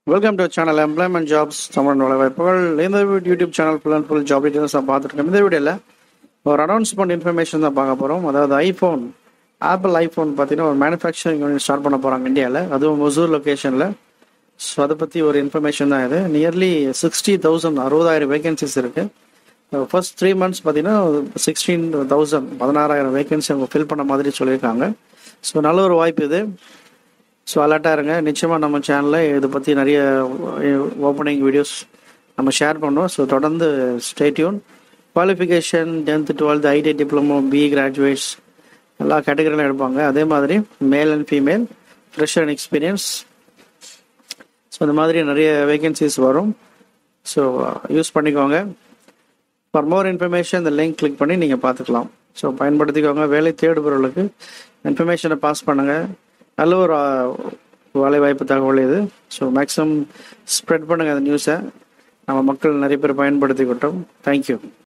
welcome to channel employment jobs Tamil வேலைவாய்ப்புகள் இந்த YouTube channel full and full job details தான் பார்த்துருக்கோம் இந்த வீடியோவில் ஒரு அனௌன்ஸ்மெண்ட் இன்ஃபர்மேஷன் தான் பார்க்க போகிறோம் அதாவது ஐஃபோன் ஆப்பிள் ஐஃபோன் பார்த்தீங்கன்னா ஒரு மேனுஃபேக்சரிங் யூனிட் ஸ்டார்ட் பண்ண போகிறாங்க இந்தியாவில் அதுவும் ஒசூர் லொக்கேஷனில் ஸோ அதை பற்றி ஒரு இன்ஃபர்மேஷன் தான் இது நியர்லி சிக்ஸ்டி தௌசண்ட் அறுபதாயிரம் வேகன்சிஸ் இருக்குது ஃபர்ஸ்ட் த்ரீ மந்த்ஸ் பார்த்தீங்கன்னா சிக்ஸ்டீன் தௌசண்ட் பதினாறாயிரம் வேகன்சி அவங்க ஃபில் பண்ண மாதிரி சொல்லியிருக்காங்க ஸோ நல்ல ஒரு வாய்ப்பு இது ஸோ அலர்ட்டாக இருங்க நிச்சயமாக நம்ம சேனலில் இதை பற்றி நிறைய ஓப்பனிங் வீடியோஸ் நம்ம ஷேர் பண்ணுவோம் ஸோ தொடர்ந்து stay tuned qualification tenth twelfth IT diploma B graduates எல்லா கேட்டகரியிலும் எடுப்பாங்க அதே மாதிரி male and female fresher and experience so இந்த மாதிரி நிறைய வேகன்சிஸ் வரும் ஸோ யூஸ் பண்ணிக்கோங்க ஃபார் மோர் இன்ஃபர்மேஷன் இந்த லிங்க் கிளிக் பண்ணி நீங்கள் பார்த்துக்கலாம் ஸோ பயன்படுத்திக்கோங்க வேலை தேடுபவர்களுக்கு இன்ஃபர்மேஷனை பாஸ் பண்ணுங்கள் நல்ல ஒரு வேலை வாய்ப்பு தகவல் இது ஸோ மேக்ஸிமம் ஸ்ப்ரெட் பண்ணுங்கள் அந்த நியூஸை நம்ம மக்கள் நிறைய பேர் பயன்படுத்திக்கிட்டோம் தேங்க்யூ